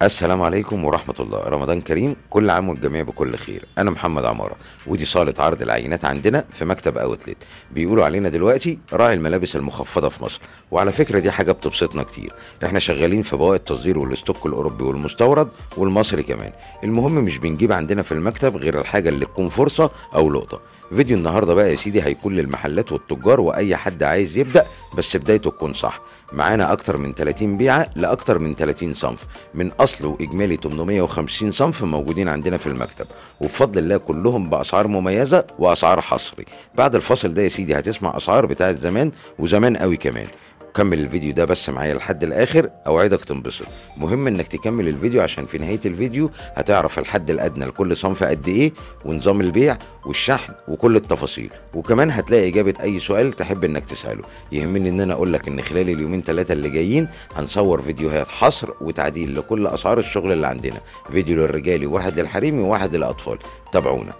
السلام عليكم ورحمة الله رمضان كريم كل عام والجميع بكل خير أنا محمد عمارة ودي صالة عرض العينات عندنا في مكتب أوتلت بيقولوا علينا دلوقتي راعي الملابس المخفضة في مصر وعلى فكرة دي حاجة بتبسطنا كتير احنا شغالين في بواقي التصدير والاستوك الأوروبي والمستورد والمصري كمان المهم مش بنجيب عندنا في المكتب غير الحاجة اللي تكون فرصة أو لقطة فيديو النهاردة بقى يا سيدي هيكون للمحلات والتجار وأي حد عايز يبدأ بس بدايته تكون صح معانا أكتر من 30 بيعة لأكتر من 30 صنف من أصل وإجمالي 850 صنف موجودين عندنا في المكتب وبفضل الله كلهم بأسعار مميزة وأسعار حصري بعد الفاصل ده يا سيدي هتسمع أسعار بتاعت زمان وزمان قوي كمان كمل الفيديو ده بس معايا لحد الاخر اوعدك تنبسط مهم انك تكمل الفيديو عشان في نهايه الفيديو هتعرف الحد الادنى لكل صنف قد ايه ونظام البيع والشحن وكل التفاصيل وكمان هتلاقي اجابه اي سؤال تحب انك تساله يهمني ان انا اقول لك ان خلال اليومين ثلاثه اللي جايين هنصور فيديوهات حصر وتعديل لكل اسعار الشغل اللي عندنا فيديو للرجالي وواحد للحريمي وواحد للاطفال تابعونا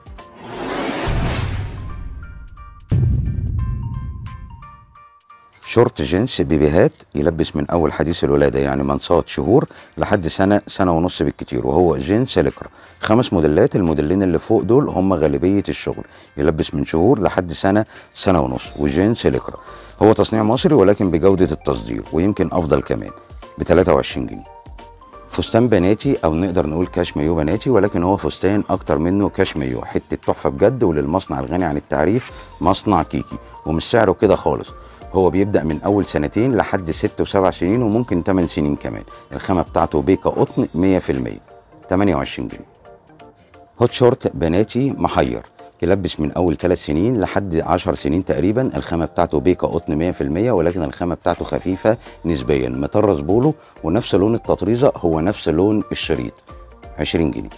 شورت جينز بيبيهات يلبس من اول حديث الولاده يعني منصات شهور لحد سنه سنه ونص بالكتير وهو جينز لكرا خمس موديلات الموديلين اللي فوق دول هم غالبيه الشغل يلبس من شهور لحد سنه سنه ونص وجينز لكرا هو تصنيع مصري ولكن بجوده التصدير ويمكن افضل كمان ب 23 جنيه فستان بناتي او نقدر نقول كاش مايو بناتي ولكن هو فستان اكتر منه كاش مايو حته تحفه بجد وللمصنع الغني عن التعريف مصنع كيكي ومش سعره كده خالص هو بيبدا من اول سنتين لحد ست وسبع سنين وممكن 8 سنين كمان الخامه بتاعته بيكا قطن 100% 28 جنيه هوت شورت بناتي محير يلبس من اول ثلاث سنين لحد 10 سنين تقريبا الخامه بتاعته بيكا قطن 100% ولكن الخامه بتاعته خفيفه نسبيا مطرز بولو ونفس لون التطريزه هو نفس لون الشريط 20 جنيه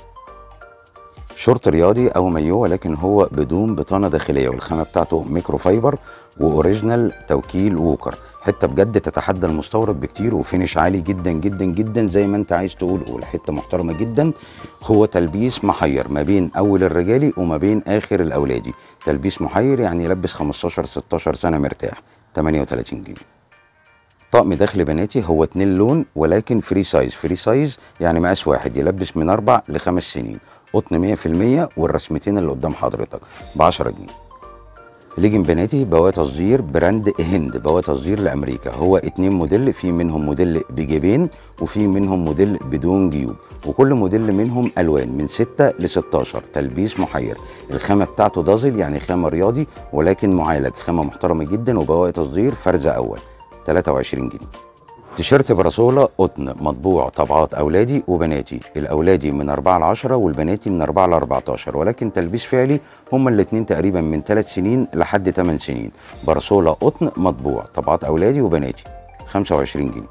شورت رياضي او مايو ولكن هو بدون بطانه داخليه والخامه بتاعته ميكرو فايبر واوريجينال توكيل ووكر حته بجد تتحدى المستورد بكتير وفينش عالي جدا جدا جدا زي ما انت عايز تقول قول حته محترمه جدا هو تلبيس محير ما بين اول الرجالي وما بين اخر الاولادي تلبيس محير يعني يلبس 15 16 سنه مرتاح 38 جنيه طقم داخل بناتي هو اتنين لون ولكن فري سايز فري سايز يعني مقاس واحد يلبس من اربع لخمس سنين قطن 100% والرسمتين اللي قدام حضرتك ب 10 جنيه ليجن بناتي بواقي تصدير براند هند بواقي تصدير لامريكا هو اتنين موديل في منهم موديل بجيبين وفي منهم موديل بدون جيوب وكل موديل منهم الوان من 6 ل 16 تلبيس محير الخامه بتاعته دازل يعني خامه رياضي ولكن معالج خامه محترمه جدا وبواقي تصدير فرزه اول 23 جنيه تيشيرت براسولا قطن مطبوع طبعات اولادي وبناتي الاولادي من 4 ل 10 والبناتي من 4 ل 14 ولكن تلبيس فعلي هما الاثنين تقريبا من 3 سنين لحد 8 سنين براسولا قطن مطبوع طبعات اولادي وبناتي 25 جنيه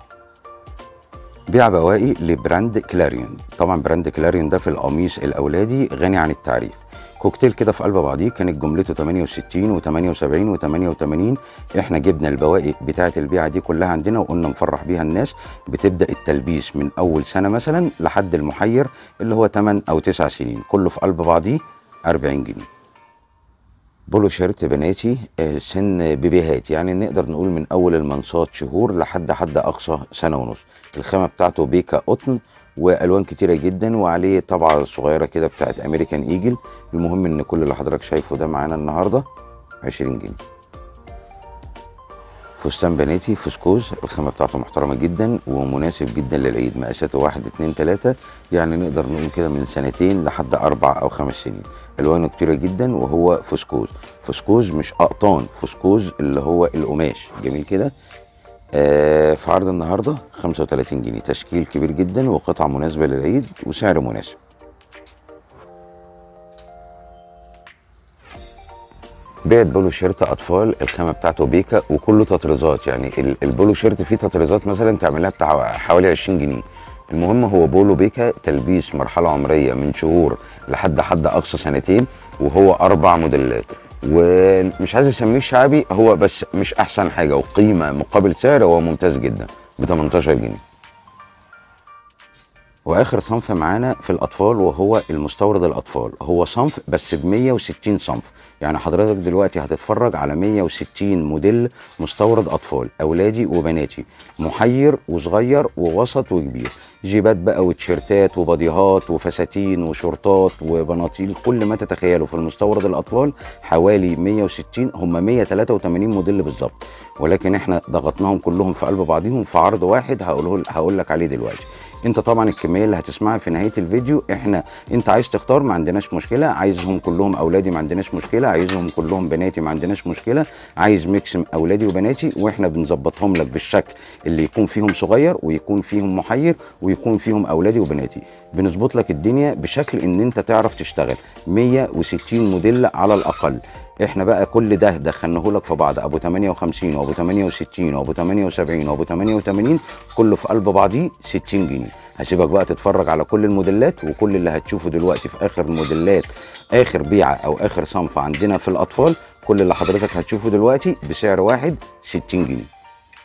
بيع بواقي لبراند كلاريون طبعا براند كلاريون ده في القميص الاولادي غني عن التعريف كوكتيل كده في قلب بعضيه كانت جملته 68 و78 و88 احنا جبنا البواقي بتاعه البيعه دي كلها عندنا وقلنا نفرح بيها الناس بتبدا التلبيس من اول سنه مثلا لحد المحير اللي هو 8 او 9 سنين كله في قلب بعضيه 40 جنيه بولو شيرت بناتي آه، سن بيبيهات يعني نقدر نقول من اول المنصات شهور لحد حد اقصى سنه ونص الخامه بتاعته بيكا قطن والوان كتيره جدا وعليه طبعه صغيره كده بتاعت امريكان ايجل المهم ان كل اللي حضرتك شايفه ده معانا النهارده 20 جنيه فستان بناتي فسكوز الخامة بتاعته محترمة جدا ومناسب جدا للعيد مقاساته واحد اتنين تلاتة يعني نقدر نقول كده من سنتين لحد أربع أو خمس سنين ألوانه كتيرة جدا وهو فسكوز فسكوز مش أقطان فسكوز اللي هو القماش جميل كده آه في عرض النهارده 35 جنيه تشكيل كبير جدا وقطعة مناسبة للعيد وسعر مناسب بيعت بولو شيرت اطفال الخامه بتاعته بيكا وكله تطريزات يعني ال- البولو شيرت فيه تطريزات مثلا تعملها بتاع حوالي 20 جنيه المهم هو بولو بيكا تلبيس مرحله عمريه من شهور لحد حد اقصى سنتين وهو اربع موديلات ومش عايز اسميه شعبي هو بس مش احسن حاجه وقيمه مقابل سعر هو ممتاز جدا ب 18 جنيه واخر صنف معانا في الاطفال وهو المستورد الاطفال هو صنف بس ب 160 صنف يعني حضرتك دلوقتي هتتفرج على 160 موديل مستورد اطفال اولادي وبناتي محير وصغير ووسط وكبير جيبات بقى وتيشيرتات وباديهات وفساتين وشورتات وبناطيل كل ما تتخيله في المستورد الاطفال حوالي 160 هم 183 موديل بالظبط ولكن احنا ضغطناهم كلهم في قلب بعضهم في عرض واحد هقوله هقول لك عليه دلوقتي انت طبعا الكميه اللي هتسمعها في نهايه الفيديو احنا انت عايز تختار ما عندناش مشكله عايزهم كلهم اولادي ما عندناش مشكله عايزهم كلهم بناتي ما عندناش مشكله عايز ميكس اولادي وبناتي واحنا بنظبطهم لك بالشكل اللي يكون فيهم صغير ويكون فيهم محير ويكون فيهم اولادي وبناتي بنظبط لك الدنيا بشكل ان انت تعرف تشتغل 160 موديل على الاقل احنا بقى كل ده دخلناه لك في بعض ابو 58 وابو 68 وابو 78 وابو 88 كله في قلب بعضيه 60 جنيه هسيبك بقى تتفرج على كل الموديلات وكل اللي هتشوفه دلوقتي في اخر موديلات اخر بيعه او اخر صنف عندنا في الاطفال كل اللي حضرتك هتشوفه دلوقتي بسعر واحد 60 جنيه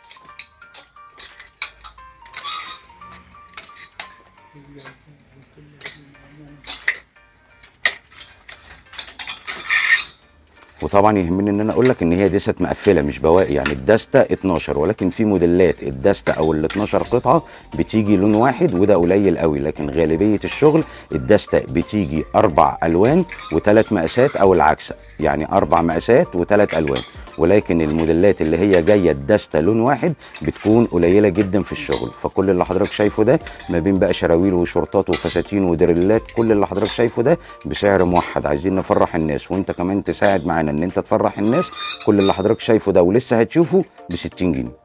وطبعا يهمني ان انا اقول لك ان هي دست مقفله مش بواقي يعني الدسته 12 ولكن في موديلات الدسته او ال 12 قطعه بتيجي لون واحد وده قليل قوي لكن غالبيه الشغل الدسته بتيجي اربع الوان وثلاث مقاسات او العكس يعني اربع مقاسات وثلاث الوان ولكن الموديلات اللي هي جايه الدسته لون واحد بتكون قليله جدا في الشغل فكل اللي حضرتك شايفه ده ما بين بقى شراويل وشورتات وفساتين ودريلات كل اللي حضرتك شايفه ده بسعر موحد عايزين نفرح الناس وانت كمان تساعد معانا ان انت تفرح الناس كل اللي حضرتك شايفه ده ولسه هتشوفه ب 60 جنيه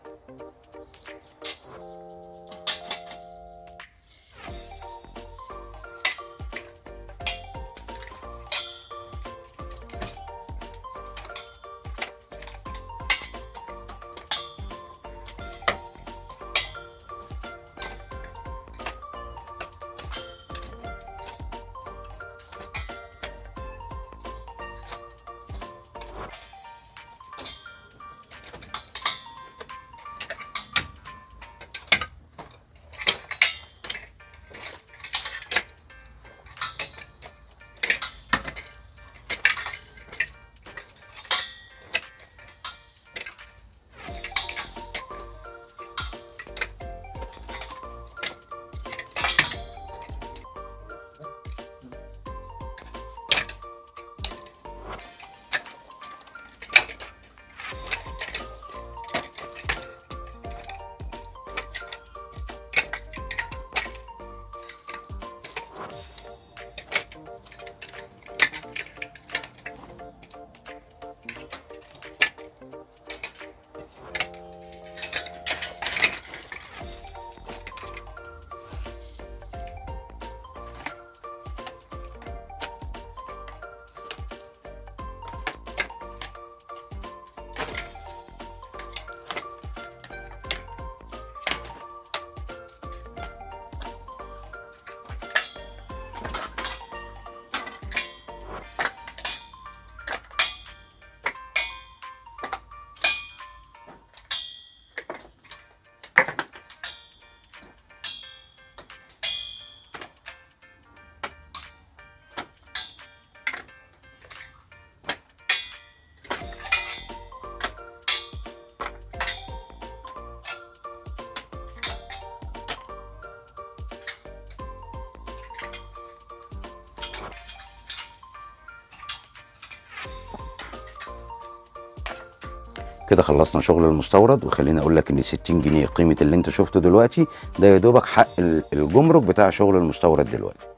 كده خلصنا شغل المستورد وخليني اقول لك ان 60 جنيه قيمه اللي انت شفته دلوقتي ده يا دوبك حق ال- الجمرك بتاع شغل المستورد دلوقتي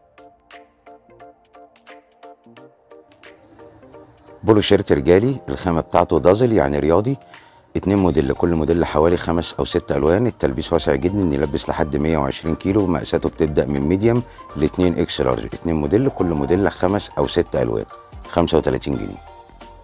بولو شيرت رجالي الخامه بتاعته دازل يعني رياضي اتنين موديل كل موديل حوالي خمس او ست الوان التلبيس واسع جدا يلبس لحد 120 كيلو مقاساته بتبدا من ميديوم ل 2 اكس لارج اتنين موديل كل موديل خمس او ست الوان 35 جنيه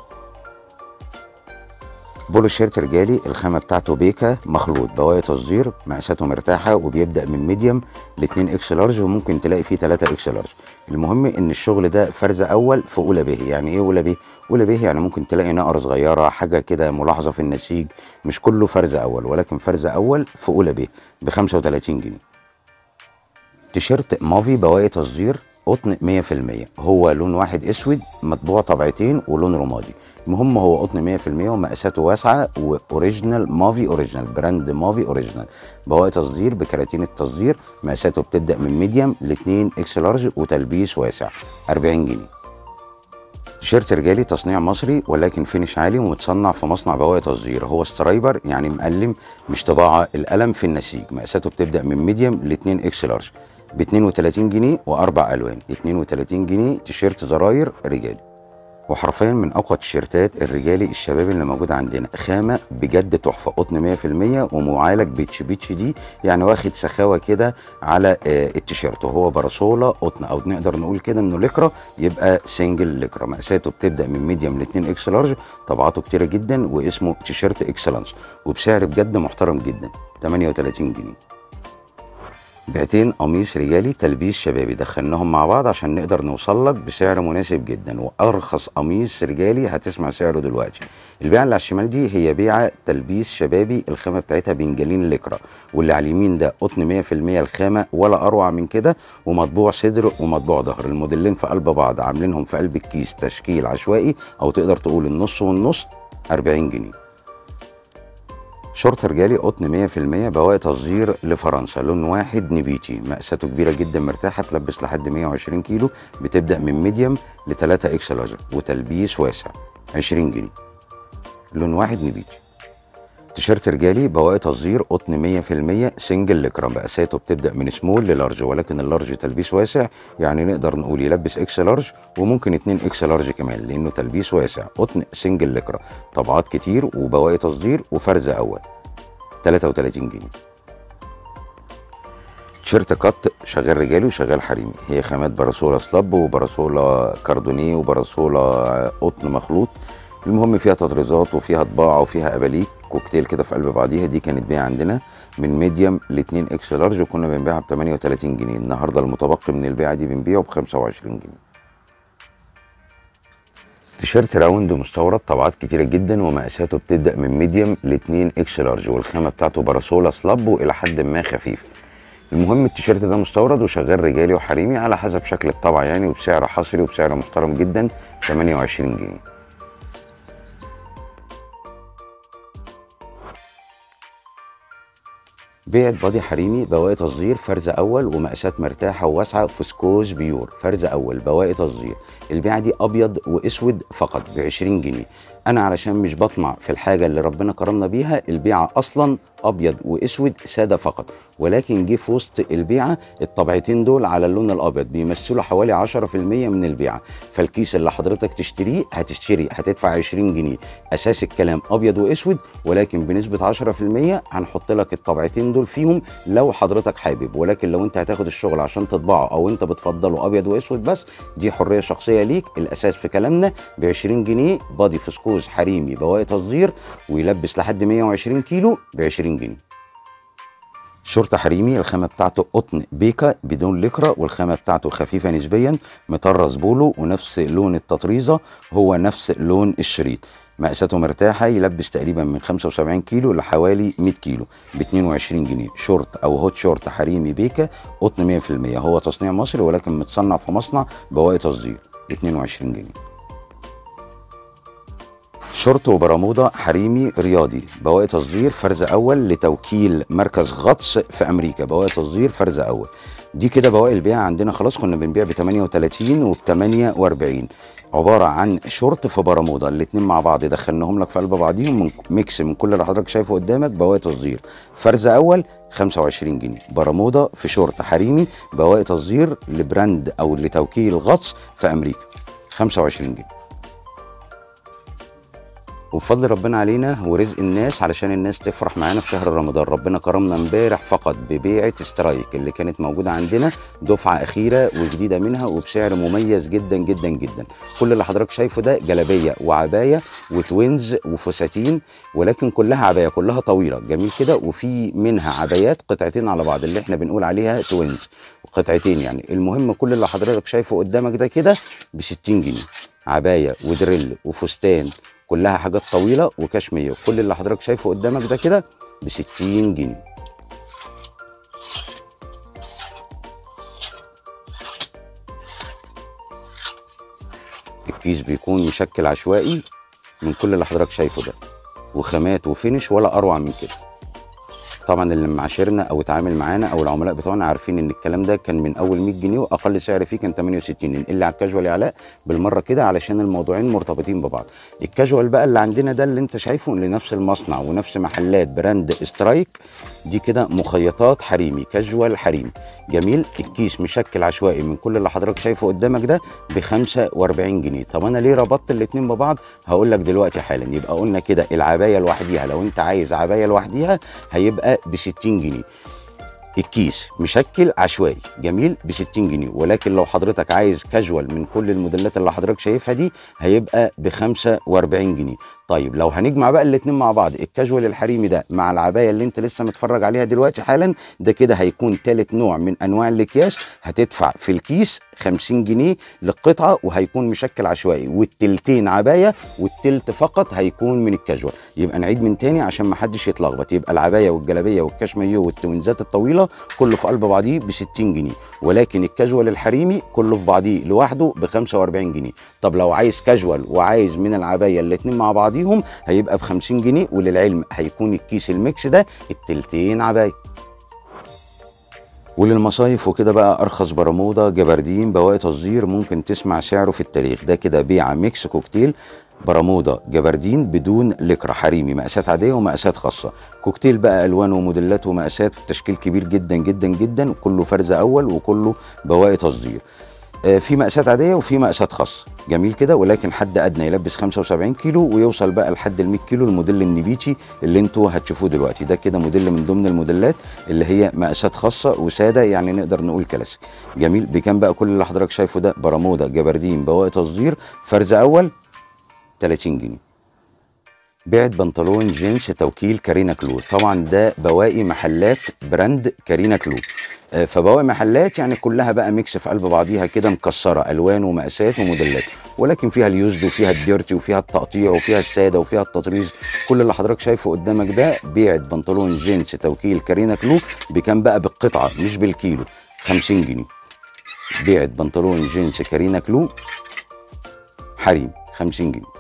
بولو شيرت رجالي الخامه بتاعته بيكا مخلوط بواقي تصدير مقاساته مرتاحه وبيبدا من ميديوم ل 2 اكس لارج وممكن تلاقي فيه 3 اكس لارج المهم ان الشغل ده فرز اول في اولى به يعني ايه اولى به اولى به يعني ممكن تلاقي نقره صغيره حاجه كده ملاحظه في النسيج مش كله فرز اول ولكن فرز اول في اولى به ب 35 جنيه تيشيرت مافي بواقي تصدير قطن 100% هو لون واحد اسود مطبوع طبعتين ولون رمادي المهم هو قطن 100% ومقاساته واسعه واوريجينال مافي اوريجينال براند مافي اوريجينال بواقي تصدير بكراتين التصدير مقاساته بتبدا من ميديم ل 2 اكس لارج وتلبيس واسع 40 جنيه تيشيرت رجالي تصنيع مصري ولكن فينش عالي ومتصنع في مصنع بواقي تصدير هو سترايبر يعني مقلم مش طباعه القلم في النسيج مقاساته بتبدا من ميديم ل 2 اكس لارج ب 32 جنيه واربع الوان 32 جنيه تيشيرت زراير رجالي وحرفيا من اقوى التيشيرتات الرجالي الشبابي اللي موجود عندنا خامه بجد تحفه قطن 100% ومعالج بيتش بيتش دي يعني واخد سخاوه كده على آه، التيشيرت وهو براسولا قطن او نقدر نقول كده انه لكرة يبقى سنجل لكرة مقاساته بتبدا من ميديوم ل 2 اكس لارج طبعاته كتيره جدا واسمه تيشيرت اكسلانس وبسعر بجد محترم جدا 38 جنيه بعتين قميص رجالي تلبيس شبابي دخلناهم مع بعض عشان نقدر نوصل لك بسعر مناسب جدا وارخص قميص رجالي هتسمع سعره دلوقتي البيعه اللي على الشمال دي هي بيعه تلبيس شبابي الخامه بتاعتها بنجلين لكرة واللي على اليمين ده قطن 100% الخامه ولا اروع من كده ومطبوع صدر ومطبوع ظهر الموديلين في قلب بعض عاملينهم في قلب الكيس تشكيل عشوائي او تقدر تقول النص والنص 40 جنيه شورت رجالي قطن 100% بواقي تصدير لفرنسا لون واحد نبيتي مقاساته كبيره جدا مرتاحه تلبس لحد 120 كيلو بتبدا من ميديوم ل 3 اكس لارج وتلبيس واسع 20 جنيه لون واحد نبيتي تيشيرت رجالي بواقي تصدير قطن 100% سنجل لكرة مقاساته بتبدا من سمول للارج ولكن اللارج تلبيس واسع يعني نقدر نقول يلبس اكس لارج وممكن 2 اكس لارج كمان لانه تلبيس واسع قطن سنجل لكرة طبعات كتير وبواقي تصدير وفرز اول 33 جنيه تيشيرت كات شغال رجالي وشغال حريمي هي خامات براسولا سلاب وبراسولا كاردونيه وبراسولا قطن مخلوط المهم فيها تطريزات وفيها طباعه وفيها اباليك كوكتيل كده في قلب بعضيها دي كانت بيع عندنا من ميديوم ل 2 اكس لارج وكنا بنبيعها ب 38 جنيه النهارده المتبقي من البيعه دي بنبيعه ب 25 جنيه تيشيرت راوند مستورد طبعات كتيره جدا ومقاساته بتبدا من ميديوم ل 2 اكس لارج والخامه بتاعته براسولا سلاب والى حد ما خفيف المهم التيشيرت ده مستورد وشغال رجالي وحريمي على حسب شكل الطبع يعني وبسعر حصري وبسعر محترم جدا 28 جنيه بيعة بادي حريمي بواقي تصدير فرز اول ومقاسات مرتاحه وواسعه فسكوز بيور فرز اول بواقي تصدير البيعه دي ابيض واسود فقط ب 20 جنيه انا علشان مش بطمع في الحاجه اللي ربنا كرمنا بيها البيعه اصلا ابيض واسود ساده فقط ولكن جه في وسط البيعه الطبعتين دول على اللون الابيض بيمثلوا حوالي 10% من البيعه فالكيس اللي حضرتك تشتريه هتشتري هتدفع 20 جنيه اساس الكلام ابيض واسود ولكن بنسبه 10% هنحط لك الطبعتين دول فيهم لو حضرتك حابب ولكن لو انت هتاخد الشغل عشان تطبعه او انت بتفضله ابيض واسود بس دي حريه شخصيه ليك الاساس في كلامنا ب 20 جنيه بادي فسكوز حريمي بواقي تصدير ويلبس لحد 120 كيلو ب 20 جنيه شورت حريمي الخامه بتاعته قطن بيكا بدون لكرة والخامه بتاعته خفيفه نسبيا مطرز بولو ونفس لون التطريزه هو نفس لون الشريط مقاساته مرتاحه يلبس تقريبا من 75 كيلو لحوالي 100 كيلو ب 22 جنيه شورت او هوت شورت حريمي بيكا قطن 100% هو تصنيع مصري ولكن متصنع في مصنع بواقي تصدير 22 جنيه شورت وبرمودا حريمي رياضي بواقي تصدير فرز اول لتوكيل مركز غطس في امريكا بواقي تصدير فرز اول دي كده بواقي البيع عندنا خلاص كنا بنبيع ب 38 وب 48 عباره عن شورت في برمودا الاثنين مع بعض دخلناهم لك في قلب بعضيهم من ميكس من كل اللي حضرتك شايفه قدامك بواقي تصدير فرز اول 25 جنيه برمودا في شورت حريمي بواقي تصدير لبراند او لتوكيل غطس في امريكا 25 جنيه وبفضل ربنا علينا ورزق الناس علشان الناس تفرح معانا في شهر رمضان ربنا كرمنا امبارح فقط ببيعه سترايك اللي كانت موجوده عندنا دفعه اخيره وجديده منها وبسعر مميز جدا جدا جدا كل اللي حضرتك شايفه ده جلابيه وعبايه وتوينز وفساتين ولكن كلها عبايه كلها طويله جميل كده وفي منها عبايات قطعتين على بعض اللي احنا بنقول عليها توينز قطعتين يعني المهم كل اللي حضرتك شايفه قدامك ده كده ب 60 جنيه عبايه ودريل وفستان كلها حاجات طويله وكشميه كل اللي حضرتك شايفه قدامك ده كده ب 60 جنيه الكيس بيكون مشكل عشوائي من كل اللي حضرتك شايفه ده وخامات وفينش ولا اروع من كده طبعا اللي معاشرنا او اتعامل معانا او العملاء بتوعنا عارفين ان الكلام ده كان من اول 100 جنيه واقل سعر فيه كان 68 ننقل على الكاجوال يا علاء بالمره كده علشان الموضوعين مرتبطين ببعض الكاجوال بقى اللي عندنا ده اللي انت شايفه لنفس المصنع ونفس محلات براند سترايك دي كده مخيطات حريمي كاجوال حريمي جميل الكيس مشكل عشوائي من كل اللي حضرتك شايفه قدامك ده ب 45 جنيه طب انا ليه ربطت الاثنين ببعض هقول لك دلوقتي حالا يبقى قلنا كده العبايه لوحديها لو انت عايز عبايه لوحديها هيبقى ب 60 جنيه الكيس مشكل عشوائي جميل ب 60 جنيه ولكن لو حضرتك عايز كاجوال من كل الموديلات اللي حضرتك شايفها دي هيبقى ب 45 جنيه طيب لو هنجمع بقى الاثنين مع بعض الكاجوال الحريمي ده مع العبايه اللي انت لسه متفرج عليها دلوقتي حالا ده كده هيكون ثالث نوع من انواع الاكياس هتدفع في الكيس 50 جنيه للقطعه وهيكون مشكل عشوائي والتلتين عبايه والتلت فقط هيكون من الكاجوال يبقى نعيد من تاني عشان ما حدش يتلخبط يبقى العبايه والجلابيه والكاشميو والتوينزات الطويله كله في قلب بعضيه ب 60 جنيه ولكن الكاجوال الحريمي كله في بعضيه لوحده ب 45 جنيه طب لو عايز كاجوال وعايز من العبايه الاثنين مع بعضيهم هيبقى ب 50 جنيه وللعلم هيكون الكيس الميكس ده التلتين عبايه وللمصايف وكده بقى ارخص برمودا جبردين بواقي تصدير ممكن تسمع سعره في التاريخ ده كده بيعه ميكس كوكتيل برمودا جبردين بدون لكرة حريمي مقاسات عادية ومقاسات خاصة كوكتيل بقى ألوان وموديلات ومقاسات تشكيل كبير جدا جدا جدا كله فرز أول وكله بواقي تصدير آه، في مقاسات عاديه وفي مقاسات خاصه جميل كده ولكن حد ادنى يلبس 75 كيلو ويوصل بقى لحد ال 100 كيلو الموديل النبيتشي اللي انتوا هتشوفوه دلوقتي ده كده موديل من ضمن الموديلات اللي هي مقاسات خاصه وساده يعني نقدر نقول كلاسيك جميل بكام بقى كل اللي حضرتك شايفه ده برمودا جبردين بواقي تصدير فرز اول 30 جنيه بعت بنطلون جينز توكيل كارينا كلو طبعا ده بواقي محلات براند كارينا كلو آه، فبواقي محلات يعني كلها بقى ميكس في قلب بعضيها كده مكسره الوان ومقاسات وموديلات ولكن فيها اليوزد وفيها الديرتي وفيها التقطيع وفيها الساده وفيها التطريز كل اللي حضرتك شايفه قدامك ده بعت بنطلون جينز توكيل كارينا كلو بكام بقى بالقطعه مش بالكيلو 50 جنيه بعت بنطلون جينز كارينا كلو حريم 50 جنيه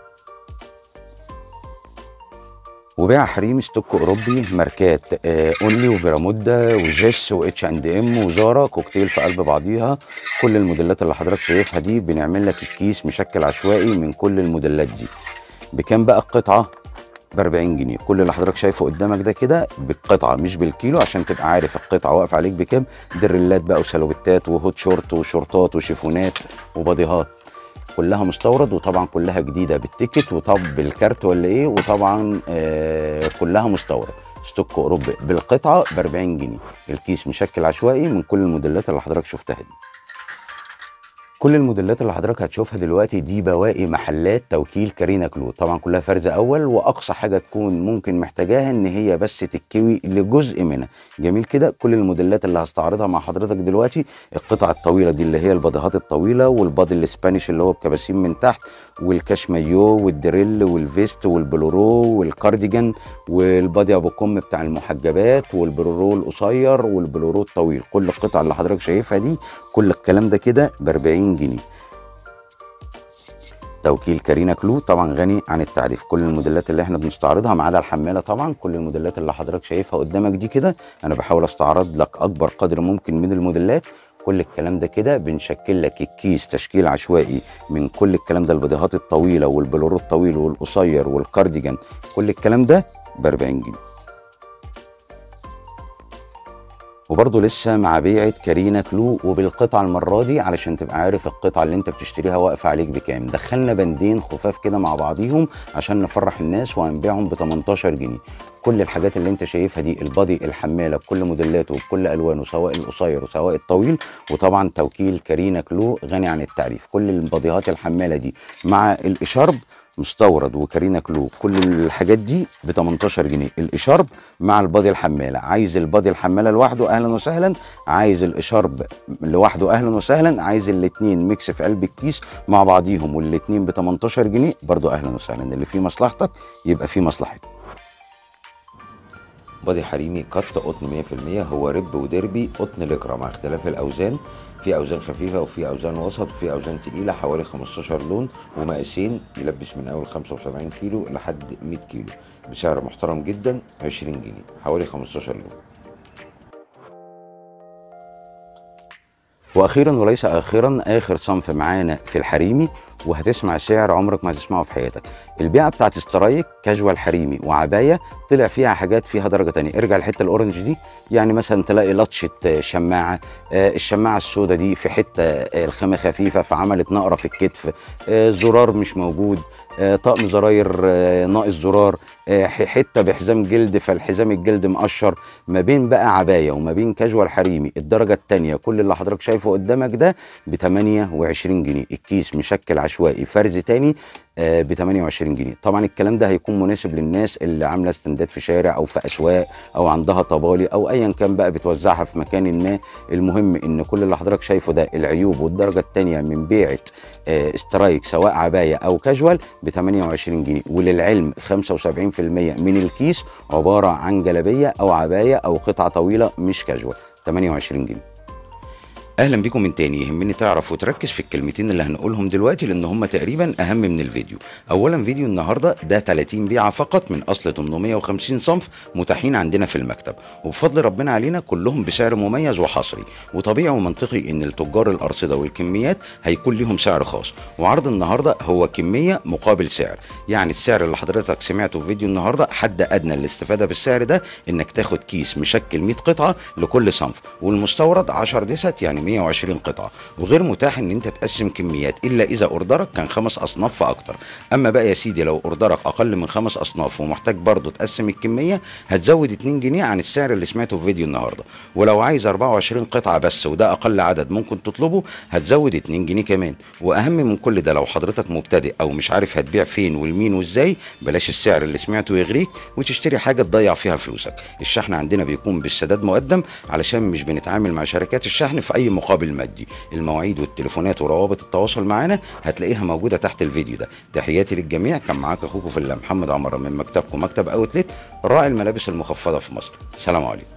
وبيع حريم ستوك اوروبي ماركات آه اونلي وفيرامودا وجيس واتش اند ام وزارا كوكتيل في قلب بعضيها كل الموديلات اللي حضرتك شايفها دي بنعمل لك الكيس مشكل عشوائي من كل الموديلات دي بكام بقى القطعه ب 40 جنيه كل اللي حضرتك شايفه قدامك ده كده بالقطعه مش بالكيلو عشان تبقى عارف القطعه واقفه عليك بكام دريلات بقى وسلوبتات وهوت شورت وشورتات وشيفونات وباديهات كلها مستورد وطبعا كلها جديده بالتيكت وطب بالكارت ولا ايه وطبعا آه كلها مستورد ستوك اوروبي بالقطعه ب 40 جنيه الكيس مشكل عشوائي من كل الموديلات اللي حضرتك شفتها دي كل الموديلات اللي حضرتك هتشوفها دلوقتي دي بواقي محلات توكيل كارينا كلو طبعا كلها فرز اول واقصى حاجه تكون ممكن محتاجاها ان هي بس تتكوي لجزء منها جميل كده كل الموديلات اللي هستعرضها مع حضرتك دلوقتي القطع الطويله دي اللي هي الباديهات الطويله والبادي الاسبانيش اللي هو بكباسين من تحت والكاشمايو والدريل والفيست والبلورو والكارديجان والبادي ابو كم بتاع المحجبات والبلورو القصير والبلورو الطويل كل القطع اللي حضرتك شايفها دي كل الكلام ده كده ب 40 جنيه توكيل كارينا كلو طبعا غني عن التعريف كل الموديلات اللي احنا بنستعرضها ما عدا الحماله طبعا كل الموديلات اللي حضرتك شايفها قدامك دي كده انا بحاول استعرض لك اكبر قدر ممكن من الموديلات كل الكلام ده كده بنشكل لك الكيس تشكيل عشوائي من كل الكلام ده البديهات الطويله والبلورو الطويل والقصير والكارديجان كل الكلام ده ب 40 جنيه وبرضه لسه مع بيعة كارينا كلو وبالقطعة المرة دي علشان تبقى عارف القطعة اللي انت بتشتريها واقفة عليك بكام دخلنا بندين خفاف كده مع بعضيهم عشان نفرح الناس وهنبيعهم ب 18 جنيه كل الحاجات اللي انت شايفها دي البادي الحمالة بكل موديلاته وبكل الوانه سواء القصير وسواء الطويل وطبعا توكيل كارينا كلو غني عن التعريف كل الباديهات الحمالة دي مع الاشارب مستورد وكارينا كلو كل الحاجات دي ب 18 جنيه الاشارب مع البادي الحماله عايز البادي الحماله لوحده اهلا وسهلا عايز الاشارب لوحده اهلا وسهلا عايز الاثنين ميكس في قلب الكيس مع بعضيهم والاثنين ب 18 جنيه برضو اهلا وسهلا اللي فيه مصلحتك يبقى فيه مصلحتي بادي حريمي قط قطن 100% هو رب وديربي قطن لكرة مع اختلاف الاوزان في اوزان خفيفه وفي اوزان وسط وفي اوزان تقيله حوالي 15 لون ومقاسين يلبس من اول 75 كيلو لحد 100 كيلو بسعر محترم جدا 20 جنيه حوالي 15 لون واخيرا وليس اخرا اخر صنف معانا في الحريمي وهتسمع سعر عمرك ما هتسمعه في حياتك البيعه بتاعت سترايك كاجوال حريمي وعبايه طلع فيها حاجات فيها درجه تانية ارجع الحته الاورنج دي يعني مثلا تلاقي لطشه شماعه آه، الشماعه السوداء دي في حته آه، الخامه خفيفه فعملت نقره في الكتف آه، زرار مش موجود آه، طقم زراير آه، ناقص زرار آه، ح- حته بحزام جلد فالحزام الجلد مقشر ما بين بقى عبايه وما بين كاجوال حريمي الدرجه الثانيه كل اللي حضرتك شايفه قدامك ده ب 28 جنيه الكيس مشكل عشوائي فرز تاني ب 28 جنيه طبعا الكلام ده هيكون مناسب للناس اللي عامله استندات في شارع او في اسواق او عندها طبالي او ايا كان بقى بتوزعها في مكان ما المهم ان كل اللي حضرتك شايفه ده العيوب والدرجه الثانيه من بيعه آه، سترايك سواء عبايه او كاجوال ب 28 جنيه وللعلم 75% من الكيس عباره عن جلابيه او عبايه او قطعه طويله مش كاجوال 28 جنيه اهلا بيكم من تاني يهمني تعرف وتركز في الكلمتين اللي هنقولهم دلوقتي لان هم تقريبا اهم من الفيديو اولا فيديو النهارده ده 30 بيعه فقط من اصل 850 صنف متاحين عندنا في المكتب وبفضل ربنا علينا كلهم بسعر مميز وحصري وطبيعي ومنطقي ان التجار الارصده والكميات هيكون ليهم سعر خاص وعرض النهارده هو كميه مقابل سعر يعني السعر اللي حضرتك سمعته في فيديو النهارده حد ادنى للاستفاده بالسعر ده انك تاخد كيس مشكل 100 قطعه لكل صنف والمستورد 10 دست يعني 120 قطعه وغير متاح ان انت تقسم كميات الا اذا اوردرك كان خمس اصناف فاكتر اما بقى يا سيدي لو اوردرك اقل من خمس اصناف ومحتاج برضه تقسم الكميه هتزود 2 جنيه عن السعر اللي سمعته في فيديو النهارده ولو عايز 24 قطعه بس وده اقل عدد ممكن تطلبه هتزود 2 جنيه كمان واهم من كل ده لو حضرتك مبتدئ او مش عارف هتبيع فين والمين وازاي بلاش السعر اللي سمعته يغريك وتشتري حاجه تضيع فيها فلوسك الشحن عندنا بيكون بالسداد مقدم علشان مش بنتعامل مع شركات الشحن في اي مقابل مادي المواعيد والتليفونات وروابط التواصل معانا هتلاقيها موجوده تحت الفيديو ده تحياتي للجميع كان معاك اخوكم في الله محمد عمر من مكتبكم مكتب اوتلت راعي الملابس المخفضه في مصر سلام عليكم